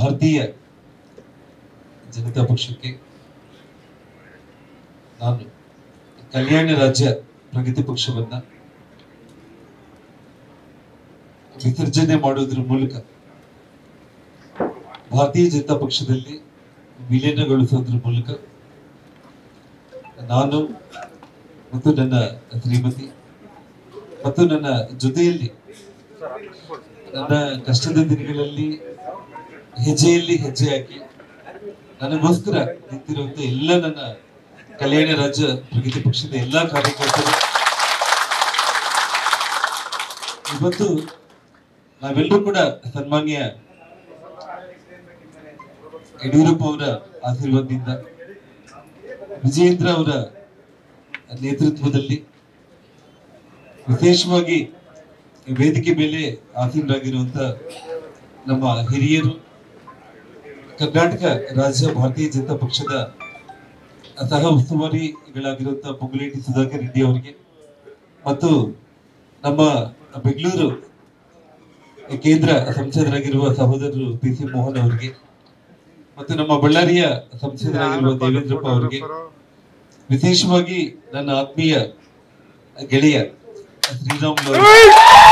ಭಾರತೀಯ ಜನತಾ ಪಕ್ಷಕ್ಕೆ ನಾನು ಕಲ್ಯಾಣ ರಾಜ್ಯ ಪ್ರಗತಿ ಪಕ್ಷವನ್ನ ವಿಸರ್ಜನೆ ಮಾಡುವುದರ ಮೂಲಕ ಭಾರತೀಯ ಜನತಾ ಪಕ್ಷದಲ್ಲಿ ವಿಲೀನಗೊಳಿಸೋದ್ರ ಮೂಲಕ ನಾನು ಮತ್ತು ನನ್ನ ಶ್ರೀಮತಿ ಮತ್ತು ನನ್ನ ಜೊತೆಯಲ್ಲಿ ನನ್ನ ಕಷ್ಟದ ದಿನಗಳಲ್ಲಿ ಹೆಜ್ಜೆಯಲ್ಲಿ ಹೆಜ್ಜೆ ಹಾಕಿ ನನಗೋಸ್ಕರ ನಿಂತಿರುವಂತ ಎಲ್ಲ ನನ್ನ ಕಲ್ಯಾಣ ರಾಜ್ಯ ಪ್ರಗತಿ ಪಕ್ಷದ ಎಲ್ಲಾ ಕಾರ್ಯಕರ್ತರು ಇವತ್ತು ನಾವೆಲ್ಲರೂ ಕೂಡ ಸನ್ಮಾನ್ಯ ಯಡಿಯೂರಪ್ಪ ಅವರ ಆಶೀರ್ವಾದದಿಂದ ವಿಜಯೇಂದ್ರ ಅವರ ನೇತೃತ್ವದಲ್ಲಿ ವಿಶೇಷವಾಗಿ ಈ ವೇದಿಕೆ ಮೇಲೆ ಆಸೀನರಾಗಿರುವಂತ ನಮ್ಮ ಹಿರಿಯರು ಕರ್ನಾಟಕ ರಾಜ್ಯ ಭಾರತೀಯ ಜನತಾ ಪಕ್ಷದ ಸಹ ಉಸ್ತುವಾರಿಗಳಾಗಿರುವಂತಹ ಪುಗ್ಲೇಟಿ ಸುಧಾಕರ್ ರೆಡ್ಡಿ ಅವರಿಗೆ ಮತ್ತು ನಮ್ಮ ಬೆಂಗಳೂರು ಕೇಂದ್ರ ಸಂಸದರಾಗಿರುವ ಸಹೋದರರು ಪಿ ಸಿ ಮೋಹನ್ ಅವರಿಗೆ ಮತ್ತು ನಮ್ಮ ಬಳ್ಳಾರಿಯ ಸಂಸದರಾಗಿರುವ ದೇವೇಂದ್ರಪ್ಪ ಅವರಿಗೆ ವಿಶೇಷವಾಗಿ ನನ್ನ ಆತ್ಮೀಯ ಗೆಳೆಯ ಶ್ರೀರಾಮ್ ಅವರಿಗೆ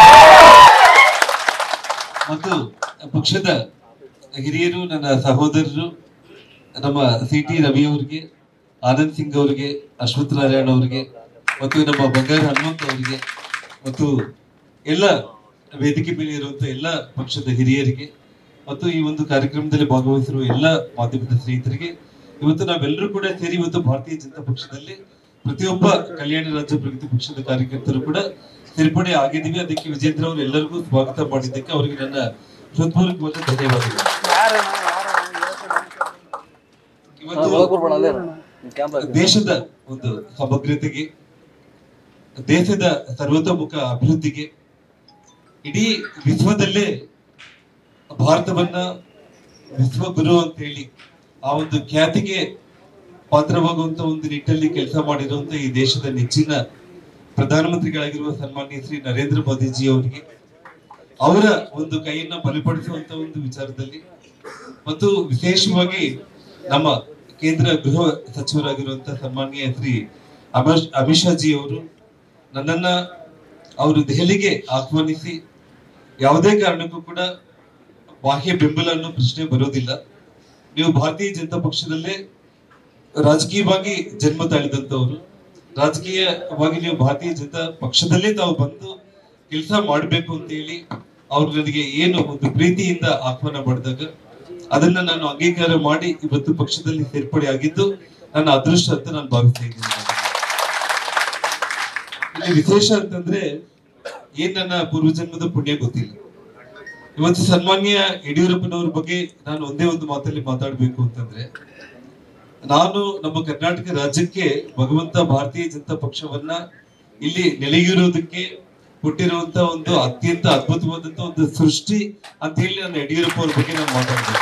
ಮತ್ತು ಪಕ್ಷದ ಹಿರಿಯರು ನನ್ನ ಸಹೋದರರು ನಮ್ಮ ಸಿ ಟಿ ರವಿ ಅವರಿಗೆ ಆನಂದ್ ಸಿಂಗ್ ಅವರಿಗೆ ಅಶ್ವಥ್ ನಾರಾಯಣ ಅವರಿಗೆ ಮತ್ತು ನಮ್ಮ ಬಂಗಾರ ಹನುಮಂತ್ ಅವರಿಗೆ ಮತ್ತು ಎಲ್ಲ ವೇದಿಕೆ ಮೇಲೆ ಇರುವಂತ ಎಲ್ಲ ಪಕ್ಷದ ಹಿರಿಯರಿಗೆ ಮತ್ತು ಈ ಒಂದು ಕಾರ್ಯಕ್ರಮದಲ್ಲಿ ಭಾಗವಹಿಸಿರುವ ಎಲ್ಲ ಮಾಧ್ಯಮದ ಸ್ನೇಹಿತರಿಗೆ ಇವತ್ತು ನಾವೆಲ್ಲರೂ ಕೂಡ ಸೇರಿ ಇವತ್ತು ಭಾರತೀಯ ಜನತಾ ಪಕ್ಷದಲ್ಲಿ ಪ್ರತಿಯೊಬ್ಬ ಕಲ್ಯಾಣ ರಾಜ್ಯ ಪ್ರಗತಿ ಪಕ್ಷದ ಕಾರ್ಯಕರ್ತರು ಕೂಡ ಸೇರ್ಪಡೆ ಆಗಿದ್ದೀವಿ ಅದಕ್ಕೆ ವಿಜೇಂದ್ರ ಅವರು ಎಲ್ಲರಿಗೂ ಸ್ವಾಗತ ಮಾಡಿದ್ದಕ್ಕೆ ಅವರಿಗೆ ನನ್ನ ಹೃತ್ಪೂರ್ವಕವಾದ ಧನ್ಯವಾದಗಳು ಇವತ್ತು ದೇಶದ ಒಂದು ಸಮಗ್ರತೆಗೆ ದೇಶದ ಸರ್ವತೋಮುಖ ಅಭಿವೃದ್ಧಿಗೆ ಇಡೀ ವಿಶ್ವದಲ್ಲೇ ಭಾರತವನ್ನ ವಿಶ್ವಗುರು ಅಂತ ಹೇಳಿ ಆ ಒಂದು ಖ್ಯಾತಿಗೆ ಪಾತ್ರವಾಗುವಂತ ಒಂದು ನಿಟ್ಟಲ್ಲಿ ಕೆಲಸ ಮಾಡಿರುವಂತ ಈ ದೇಶದ ನೆಚ್ಚಿನ ಪ್ರಧಾನಮಂತ್ರಿಗಳಾಗಿರುವ ಸನ್ಮಾನ್ಯ ಶ್ರೀ ನರೇಂದ್ರ ಮೋದಿಜಿ ಅವರಿಗೆ ಅವರ ಒಂದು ಕೈಯನ್ನ ಬಲಪಡಿಸುವಂತ ಒಂದು ವಿಚಾರದಲ್ಲಿ ಮತ್ತು ವಿಶೇಷವಾಗಿ ನಮ್ಮ ಕೇಂದ್ರ ಗೃಹ ಸಚಿವರಾಗಿರುವಂತಹ ಸನ್ಮಾನ್ಯ ಶ್ರೀ ಅಮಿತ್ ಅಮಿತ್ ಶಾ ಜಿ ಅವರು ನನ್ನನ್ನ ಅವರು ದೆಹಲಿಗೆ ಆಹ್ವಾನಿಸಿ ಯಾವುದೇ ಕಾರಣಕ್ಕೂ ಕೂಡ ಬಾಹ್ಯ ಬೆಂಬಲ ಅನ್ನೋ ಪ್ರಶ್ನೆ ಬರೋದಿಲ್ಲ ನೀವು ಭಾರತೀಯ ಜನತಾ ಪಕ್ಷದಲ್ಲೇ ರಾಜಕೀಯವಾಗಿ ಜನ್ಮ ತಾಳಿದಂತವರು ರಾಜಕೀಯವಾಗಿ ನೀವು ಭಾರತೀಯ ಜನತಾ ಪಕ್ಷದಲ್ಲೇ ತಾವು ಬಂದು ಕೆಲಸ ಮಾಡಬೇಕು ಅಂತ ಹೇಳಿ ಅವ್ರು ನನಗೆ ಏನು ಒಂದು ಪ್ರೀತಿಯಿಂದ ಆಹ್ವಾನ ಮಾಡಿದಾಗ ಅದನ್ನ ನಾನು ಅಂಗೀಕಾರ ಮಾಡಿ ಇವತ್ತು ಪಕ್ಷದಲ್ಲಿ ಸೇರ್ಪಡೆ ಆಗಿದ್ದು ನನ್ನ ಅದೃಷ್ಟ ಅಂತ ನಾನು ಭಾವಿಸ್ತಾ ಇದ್ದೀನಿ ಇಲ್ಲಿ ವಿಶೇಷ ಅಂತಂದ್ರೆ ಏನ್ ನನ್ನ ಪೂರ್ವಜನ್ಮದ ಪುಣ್ಯ ಗೊತ್ತಿಲ್ಲ ಇವತ್ತು ಸನ್ಮಾನ್ಯ ಯಡಿಯೂರಪ್ಪನವ್ರ ಬಗ್ಗೆ ನಾನು ಒಂದೇ ಒಂದು ಮಾತಲ್ಲಿ ಮಾತಾಡ್ಬೇಕು ಅಂತಂದ್ರೆ ನಾನು ನಮ್ಮ ಕರ್ನಾಟಕ ರಾಜ್ಯಕ್ಕೆ ಭಗವಂತ ಭಾರತೀಯ ಜನತಾ ಪಕ್ಷವನ್ನ ಇಲ್ಲಿ ನೆಲೆಯೂರೋದಕ್ಕೆ ಕೊಟ್ಟಿರುವಂತ ಒಂದು ಅತ್ಯಂತ ಅದ್ಭುತವಾದಂತ ಒಂದು ಸೃಷ್ಟಿ ಅಂತ ಹೇಳಿ ನಾನು ಯಡಿಯೂರಪ್ಪ ಅವ್ರ ಬಗ್ಗೆ ನಾನು ಮಾತಾಡ್ಬೇಕು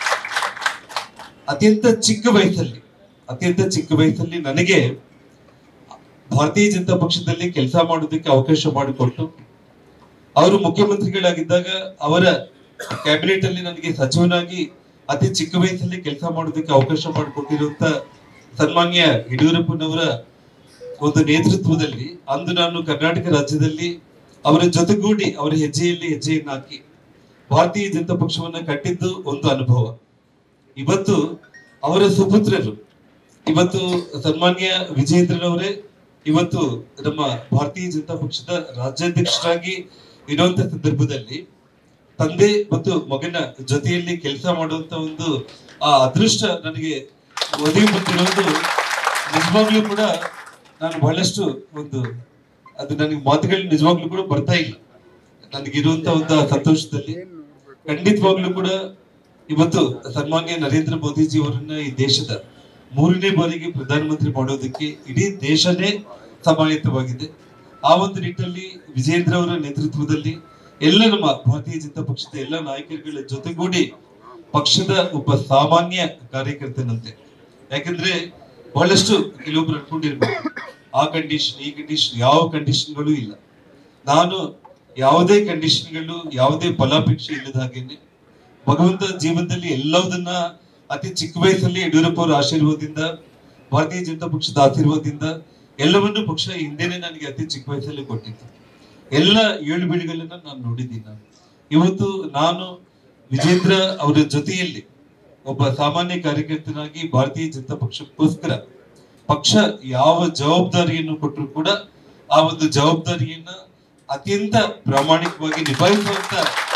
ಅತ್ಯಂತ ಚಿಕ್ಕ ವಯಸ್ಸಲ್ಲಿ ಅತ್ಯಂತ ಚಿಕ್ಕ ವಯಸ್ಸಲ್ಲಿ ನನಗೆ ಭಾರತೀಯ ಜನತಾ ಪಕ್ಷದಲ್ಲಿ ಕೆಲಸ ಮಾಡೋದಕ್ಕೆ ಅವಕಾಶ ಮಾಡಿಕೊಟ್ಟು ಅವರು ಮುಖ್ಯಮಂತ್ರಿಗಳಾಗಿದ್ದಾಗ ಅವರ ಕ್ಯಾಬಿನೆಟ್ ಅಲ್ಲಿ ನನಗೆ ಸಚಿವನಾಗಿ ಅತಿ ಚಿಕ್ಕ ವಯಸ್ಸಲ್ಲಿ ಕೆಲಸ ಮಾಡೋದಕ್ಕೆ ಅವಕಾಶ ಮಾಡಿಕೊಟ್ಟಿರುವಂತ ಸನ್ಮಾನ್ಯ ಯಡಿಯೂರಪ್ಪನವರ ಒಂದು ನೇತೃತ್ವದಲ್ಲಿ ಅಂದು ನಾನು ಕರ್ನಾಟಕ ರಾಜ್ಯದಲ್ಲಿ ಅವರ ಜೊತೆಗೂಡಿ ಅವರ ಹೆಜ್ಜೆಯಲ್ಲಿ ಹೆಜ್ಜೆಯನ್ನು ಹಾಕಿ ಭಾರತೀಯ ಜನತಾ ಪಕ್ಷವನ್ನ ಕಟ್ಟಿದ್ದು ಒಂದು ಅನುಭವ ಇವತ್ತು ಅವರ ಸುಪುತ್ರರು ಇವತ್ತು ಸನ್ಮಾನ್ಯ ವಿಜಯೇಂದ್ರನವರೇ ಇವತ್ತು ನಮ್ಮ ಭಾರತೀಯ ಜನತಾ ಪಕ್ಷದ ರಾಜ್ಯಾಧ್ಯಕ್ಷರಾಗಿ ಇರುವಂತ ಸಂದರ್ಭದಲ್ಲಿ ತಂದೆ ಮತ್ತು ಮಗನ ಜೊತೆಯಲ್ಲಿ ಕೆಲಸ ಮಾಡುವಂತ ಒಂದು ಆ ಅದೃಷ್ಟ ನನಗೆ ಒದಗಿ ಬಂದಿರೋದು ನಿಜವಾಗ್ಲೂ ಕೂಡ ನಾನು ಬಹಳಷ್ಟು ಒಂದು ಅದು ನನಗೆ ಮಾತುಗಳು ನಿಜವಾಗ್ಲೂ ಕೂಡ ಬರ್ತಾ ಇಲ್ಲ ನನಗಿರುವಂತ ಒಂದು ಆ ಸಂತೋಷದಲ್ಲಿ ಖಂಡಿತವಾಗ್ಲೂ ಕೂಡ ಇವತ್ತು ಸನ್ಮಾನ್ಯ ನರೇಂದ್ರ ಮೋದಿಜಿ ಅವರನ್ನ ಈ ದೇಶದ ಮೂರನೇ ಬಾರಿಗೆ ಪ್ರಧಾನಮಂತ್ರಿ ಮಾಡೋದಕ್ಕೆ ಇಡೀ ದೇಶನೇ ಸಮಾಯತ್ತವಾಗಿದೆ ಆ ಒಂದು ನಿಟ್ಟಲ್ಲಿ ವಿಜೇಂದ್ರ ಅವರ ನೇತೃತ್ವದಲ್ಲಿ ಎಲ್ಲ ನಮ್ಮ ಭಾರತೀಯ ಜನತಾ ಪಕ್ಷದ ಎಲ್ಲ ನಾಯಕರುಗಳ ಜೊತೆಗೂಡಿ ಪಕ್ಷದ ಒಬ್ಬ ಸಾಮಾನ್ಯ ಕಾರ್ಯಕರ್ತನಂತೆ ಯಾಕಂದ್ರೆ ಬಹಳಷ್ಟು ಕೆಲವೊಬ್ರು ಅನ್ಕೊಂಡಿರ್ಬೇಕು ಆ ಕಂಡೀಷನ್ ಈ ಕಂಡೀಷನ್ ಯಾವ ಕಂಡೀಷನ್ಗಳು ಇಲ್ಲ ನಾನು ಯಾವುದೇ ಕಂಡೀಷನ್ಗಳು ಯಾವುದೇ ಫಲಾಪೇಕ್ಷೆ ಇಲ್ಲದ ಹಾಗೇನೆ ಭಗವಂತ ಜೀವನದಲ್ಲಿ ಎಲ್ಲದನ್ನ ಅತಿ ಚಿಕ್ಕ ವಯಸ್ಸಲ್ಲಿ ಯಡಿಯೂರಪ್ಪ ಅವರ ಆಶೀರ್ವಾದದಿಂದ ಭಾರತೀಯ ಜನತಾ ಪಕ್ಷದ ಆಶೀರ್ವಾದದಿಂದ ಎಲ್ಲವನ್ನೂ ಪಕ್ಷ ಹಿಂದೆನೆ ನನಗೆ ಅತಿ ಚಿಕ್ಕ ವಯಸ್ಸಲ್ಲಿ ಕೊಟ್ಟಿತ್ತು ಎಲ್ಲ ಏಳು ಬೀಳುಗಳನ್ನ ನಾನು ನೋಡಿದ್ದೀನಿ ನಾನು ಇವತ್ತು ನಾನು ವಿಜೇಂದ್ರ ಅವರ ಜೊತೆಯಲ್ಲಿ ಒಬ್ಬ ಸಾಮಾನ್ಯ ಕಾರ್ಯಕರ್ತನಾಗಿ ಭಾರತೀಯ ಜನತಾ ಪಕ್ಷಕ್ಕೋಸ್ಕರ ಪಕ್ಷ ಯಾವ ಜವಾಬ್ದಾರಿಯನ್ನು ಕೊಟ್ಟರು ಕೂಡ ಆ ಒಂದು ಜವಾಬ್ದಾರಿಯನ್ನ ಅತ್ಯಂತ ಪ್ರಾಮಾಣಿಕವಾಗಿ ನಿಭಾಯಿಸುವಂತ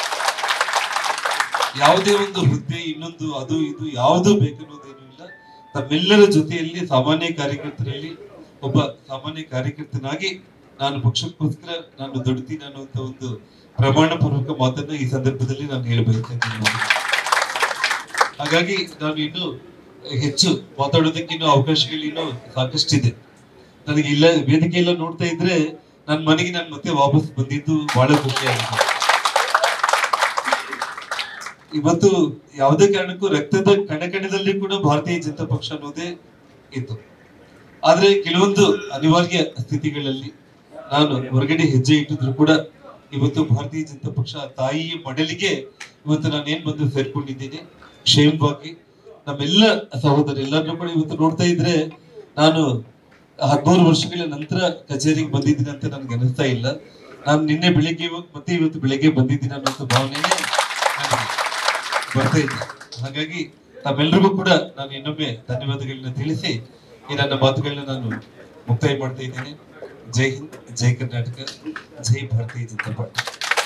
ಯಾವುದೇ ಒಂದು ಹುದ್ದೆ ಇನ್ನೊಂದು ಅದು ಇದು ಯಾವುದು ಬೇಕನ್ನೋದೇನು ಇಲ್ಲ ತಮ್ಮೆಲ್ಲರ ಜೊತೆಯಲ್ಲಿ ಸಾಮಾನ್ಯ ಕಾರ್ಯಕರ್ತರಲ್ಲಿ ಒಬ್ಬ ಸಾಮಾನ್ಯ ಕಾರ್ಯಕರ್ತನಾಗಿ ನಾನು ಪಕ್ಷಕ್ಕೋಸ್ಕರ ನಾನು ದುಡಿತೀನಿ ಅನ್ನುವಂತ ಒಂದು ಪ್ರಮಾಣ ಪೂರ್ವಕ ಮಾತನ್ನ ಈ ಸಂದರ್ಭದಲ್ಲಿ ನಾನು ಹೇಳ ಬಯಸ್ತಾ ಇದ್ದೀನಿ ನೋಡಿ. ಹಾಗಾಗಿ ನಾನು ಇನ್ನು ಹೆಚ್ಚು ಮಾತಾಡೋದಕ್ಕೆ ಇನ್ನು ಅವಕಾಶಗಳಿನ್ನು ಸಾಕಷ್ಟಿದೆ ನನಗೆ ಇಲ್ಲ ವೇದಿಕೆ ಎಲ್ಲ ನೋಡ್ತಾ ಇದ್ರೆ ನನ್ನ ಮನೆಗೆ ನಾನು ಮತ್ತೆ ವಾಪಸ್ ಬಂದಿದ್ದು ಬಹಳ ಖುಷಿಯಾಗಿದೆ ಇವತ್ತು ಯಾವುದೇ ಕಾರಣಕ್ಕೂ ರಕ್ತದ ಕಣಕಣದಲ್ಲಿ ಕೂಡ ಭಾರತೀಯ ಜನತಾ ಪಕ್ಷ ಅನ್ನೋದೇ ಇತ್ತು ಆದ್ರೆ ಕೆಲವೊಂದು ಅನಿವಾರ್ಯ ಸ್ಥಿತಿಗಳಲ್ಲಿ ನಾನು ಹೊರಗಡೆ ಹೆಜ್ಜೆ ಇಟ್ಟಿದ್ರು ಕೂಡ ಇವತ್ತು ಭಾರತೀಯ ಜನತಾ ಪಕ್ಷ ತಾಯಿಯ ಮಡಲಿಗೆ ಇವತ್ತು ನಾನು ಏನ್ ಬಂದು ಸೇರ್ಕೊಂಡಿದ್ದೀನಿ ಕ್ಷೇಮವಾಗಿ ನಮ್ಮೆಲ್ಲ ಸಹೋದರ ಎಲ್ಲರನ್ನೂ ಕೂಡ ಇವತ್ತು ನೋಡ್ತಾ ಇದ್ರೆ ನಾನು ಹದಿಮೂರು ವರ್ಷಗಳ ನಂತರ ಕಚೇರಿಗೆ ಬಂದಿದ್ದೀನಿ ಅಂತ ನನಗೆ ಅನಿಸ್ತಾ ಇಲ್ಲ ನಾನು ನಿನ್ನೆ ಬೆಳಿಗ್ಗೆ ಇವ- ಮತ್ತೆ ಇವತ್ತು ಬೆಳಿಗ್ಗೆ ಬಂದಿದ್ದೀನಿ ಅನ್ನೋಂಥ ಭಾವನೆನೇ ನನಗೆ ಬರ್ತಾ ಇದೆ ಹಾಗಾಗಿ ತಾವೆಲ್ಲರಿಗೂ ಕೂಡ ನಾನು ಇನ್ನೊಮ್ಮೆ ಧನ್ಯವಾದಗಳನ್ನ ತಿಳಿಸಿ ಈ ನನ್ನ ಮಾತುಗಳನ್ನ ನಾನು ಮುಕ್ತಾಯ ಮಾಡ್ತಾ ಇದ್ದೇನೆ ಜೈ ಹಿಂದ್ ಜೈ ಕರ್ನಾಟಕ ಜೈ ಭಾರತೀಯ ಜನತಾ ಪಾರ್ಟಿ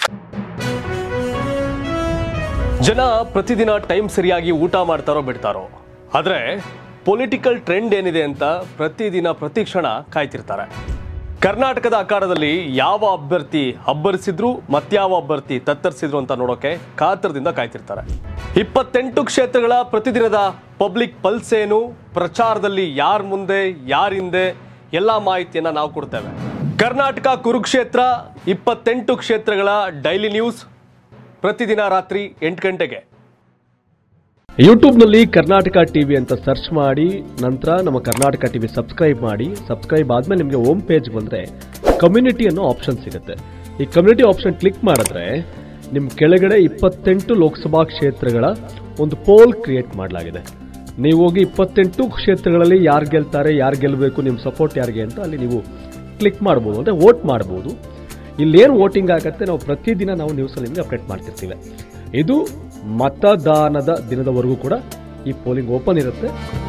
ಜನ ಪ್ರತಿದಿನ ಟೈಮ್ ಸರಿಯಾಗಿ ಊಟ ಮಾಡ್ತಾರೋ ಬಿಡ್ತಾರೋ ಆದರೆ ಪೊಲಿಟಿಕಲ್ ಟ್ರೆಂಡ್ ಏನಿದೆ ಅಂತ ಪ್ರತಿದಿನ ಪ್ರತಿ ಕ್ಷಣ ಕಾಯ್ತಿರ್ತಾರೆ ಕರ್ನಾಟಕದ ಆಕಾರದಲ್ಲಿ ಯಾವ ಅಭ್ಯರ್ಥಿ ಅಬ್ಬರಿಸಿದ್ರು ಮತ್ಯಾವ ಅಭ್ಯರ್ಥಿ ತತ್ತರಿಸಿದ್ರು ಅಂತ ನೋಡೋಕೆ ಕಾತರದಿಂದ ಕಾಯ್ತಿರ್ತಾರೆ ಇಪ್ಪತ್ತೆಂಟು ಕ್ಷೇತ್ರಗಳ ಪ್ರತಿದಿನದ ಪಬ್ಲಿಕ್ ಪಲ್ಸ್ ಏನು ಪ್ರಚಾರದಲ್ಲಿ ಯಾರ ಮುಂದೆ ಯಾರ ಹಿಂದೆ ಎಲ್ಲ ಮಾಹಿತಿಯನ್ನ ನಾವು ಕೊಡ್ತೇವೆ ಕರ್ನಾಟಕ ಕುರುಕ್ಷೇತ್ರ ಇಪ್ಪತ್ತೆಂಟು ಕ್ಷೇತ್ರಗಳ ಡೈಲಿ ನ್ಯೂಸ್ ಪ್ರತಿದಿನ ರಾತ್ರಿ ಎಂಟು ಗಂಟೆಗೆ ಯೂಟ್ಯೂಬ್ನಲ್ಲಿ ಕರ್ನಾಟಕ ಟಿವಿ ಅಂತ ಸರ್ಚ್ ಮಾಡಿ ನಂತರ ನಮ್ಮ ಕರ್ನಾಟಕ ಟಿವಿ ಸಬ್ಸ್ಕ್ರೈಬ್ ಮಾಡಿ ಸಬ್ಸ್ಕ್ರೈಬ್ ಆದ್ಮೇಲೆ ನಿಮಗೆ ಹೋಮ್ ಪೇಜ್ ಬಂದರೆ ಕಮ್ಯುನಿಟಿ ಅನ್ನೋ ಆಪ್ಷನ್ ಸಿಗುತ್ತೆ ಈ ಕಮ್ಯುನಿಟಿ ಆಪ್ಷನ್ ಕ್ಲಿಕ್ ಮಾಡಿದ್ರೆ ನಿಮ್ಮ ಕೆಳಗಡೆ ಇಪ್ಪತ್ತೆಂಟು ಲೋಕಸಭಾ ಕ್ಷೇತ್ರಗಳ ಒಂದು ಪೋಲ್ ಕ್ರಿಯೇಟ್ ಮಾಡಲಾಗಿದೆ ನೀವು ಹೋಗಿ ಇಪ್ಪತ್ತೆಂಟು ಕ್ಷೇತ್ರಗಳಲ್ಲಿ ಯಾರು ಗೆಲ್ತಾರೆ ಯಾರು ಗೆಲ್ಲಬೇಕು ನಿಮ್ಮ ಸಪೋರ್ಟ್ ಯಾರಿಗೆ ಅಂತ ಅಲ್ಲಿ ನೀವು ಕ್ಲಿಕ್ ಮಾಡ್ಬೋದು ಅಂದರೆ ವೋಟ್ ಮಾಡ್ಬೋದು ಇಲ್ಲೇನು ವೋಟಿಂಗ್ ಆಗುತ್ತೆ ನಾವು ಪ್ರತಿದಿನ ನಾವು ನ್ಯೂಸಲ್ಲಿ ನಿಮಗೆ ಅಪ್ಡೇಟ್ ಮಾಡ್ತಿರ್ತೀವಿ ಇದು ಮತದಾನದ ದಿನದವರೆಗೂ ಕೂಡ ಈ ಪೋಲಿಂಗ್ ಓಪನ್ ಇರುತ್ತೆ